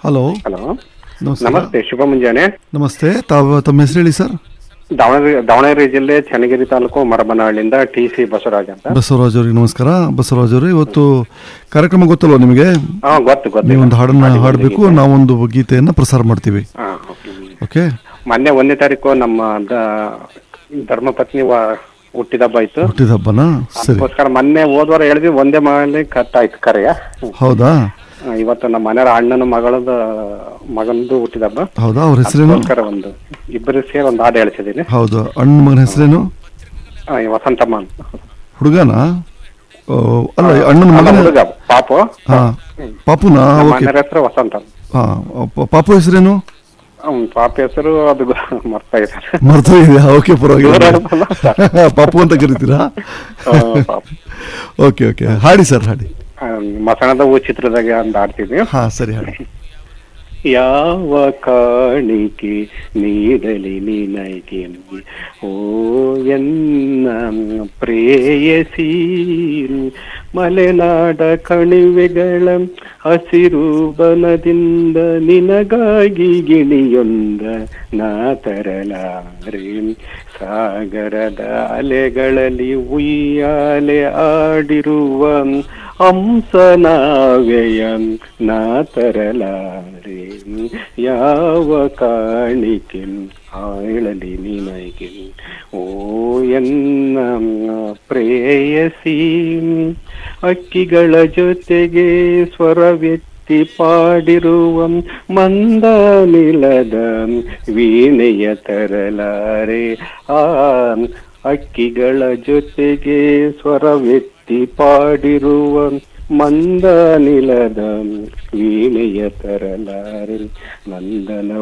Hello hello ನಮಸ್ಕಾರ ನಮಸ್ತೆ ಶುಭ ಮುಂಜಾನೆ ನಮಸ್ತೆ ತಾವು ತಮ್ಮ ಹೆಸರು ಹೇಳಿ ಸರ್ ದಾವಣಗೆರೆ ದಾವಣಗೆರೆ ಜಿಲ್ಲೆ ಚನ್ನಗಿರಿ ತಾಲೂಕು ಮರಬನಹಳ್ಳಿಯಿಂದ ಟಿ ಸಿ ಬಸವರಾಜ್ ಅಂತ ಬಸವರಾಜ್ ಅವರಿಗೆ ನಮಸ್ಕಾರ ಬಸವರಾಜ್ ಅವರು ಇವತ್ತು ಕಾರ್ಯಕ್ರಮ ಗೊತ್ತಲ್ವ ನಿಮಗೆ ಹಾ ಗೊತ್ತು ಗೊತ್ತು ನೀವೊಂದು ಹಾಡನ್ನ ಹಾಡಬೇಕು ನಾವೊಂದು ಗೀತೆಯನ್ನು ಪ್ರಸಾರ ಮಾಡ್ತೀವಿ ಹಾ, ಓಕೆ. ಓಕೆ ಮೊನ್ನೆ ಒಂದನೇ ತಾರೀಕು ನಮ್ಮ ದ- ಧರ್ಮಪತ್ನಿ ವ- ಹುಟ್ಟಿದಬ್ಬ ಆಯ್ತು ಹುಟ್ಟಿದ ಹಬ್ಬನಾ ಸರಿ ಅದಕ್ಕೋಸ್ಕರ ಮೊನ್ನೆ ಹೋದ್ವಾರ ಹೇಳಿದ್ವಿ ಒಂದೇ ಮನೆ ಕಟ್ ಆಯ್ತು ಕರೆಯ ಹೌದಾ ಆ, ಇವತ್ತು ನಮ್ಮ ಮನೆಯವರ ಅಣ್ಣನ ಮಗಳದ ಮಗಂದು ಹುಟ್ಟಿದಬ್ಬ ಹೌದಾ ಅವ್ರ ಹೆಸರೇನು ಅದಕ್ಕೋಸ್ಕರ ಒಂದು ಇಬ್ಬರು ಸೇರಿ ಒಂದು ಹಾಡು ಹೇಳ್ತಿದ್ದೀನಿ ಹೌದು ಅಣ್ಣ ಮಗನ ಹೆಸರೇನು ಆ, ಈ ವಸಂತಮ್ಮ ಅಂತ ಹುಡುಗನ ಓ, ಅಲ್ಲ ಅಣ್ಣನ ಅಲ್ಲ, ಮಗನ ಹುಡುಗ ಪಾಪು ಹಾ ಪಾಪುನಾ ನಮ್ಮ ಓಕೆ ಮನೆಯವರ ಹೆಸರು ವಸಂತ ಹಾ ಪ- ಪಾಪು ಹೆಸರೇನು ಅವ್ನ್ ಪಾಪ ಹೆಸರು ಅದು ಮರ್ತಾ ಇದ್ದಾರೆ ಮರ್ತು ಇದೆಯಾ ಓಕೆ ಪರವಾಗಿಲ್ಲ ಇವ್ರಲ್ಲ ಪಾಪು ಅಂತ ಕರಿತೀರಾ ಆ, ಪಾಪ. ಓಕೆ ಓಕೆ ಹಾಡಿ ಸರ್ ಹಾಡಿ ಆ, ಮಸಣದ ಹೂ ಚಿತ್ರದಾಗ ಒಂದು ಆಡ್ತಿದ್ವಿ ಹಾ ಸರಿ ಹಾಡಿ ಯಾವ ಕಾಣಿಕೆ ನೀಡಲಿ ನಿನಗೆ ಓ ಎನ್ನ ಪ್ರೇಯಸಿ ಮಲೆನಾಡ ಕಣಿವೆಗಳ ಹಸಿರು ಬನದಿಂದ ನಿನಗಾಗಿ ಗಿಣಿಯೊಂದ ನಾ ತರಲಾರೆ ಸಾಗರದ ಅಲೆಗಳಲ್ಲಿ ಉಯ್ಯಾಲೆ ಆಡಿರುವ ಹಂಸನಾವೆಯ ನಾ ತರಲಾರೆ ಯಾವ ಕಾಣಿಕೆ ಆಳಲಿ ನಿನಗೆ ಓ ಎನ್ನ ಪ್ರೇಯಸಿ ಅಕ್ಕಿಗಳ ಜೊತೆಗೆ ಸ್ವರವೆತ್ತಿ ಪಾಡಿರುವ ಮಂದ ನಿಲದ ವೀಣೆಯ ತರಲಾರೆ ಆ ಅಕ್ಕಿಗಳ ಜೊತೆಗೆ ಸ್ವರವೆತ್ತಿ ಪಾಡಿರುವ ಮಂದ ನಿಲದ ವೀಣೆಯ ತರಲಾರೆ ನಂದನ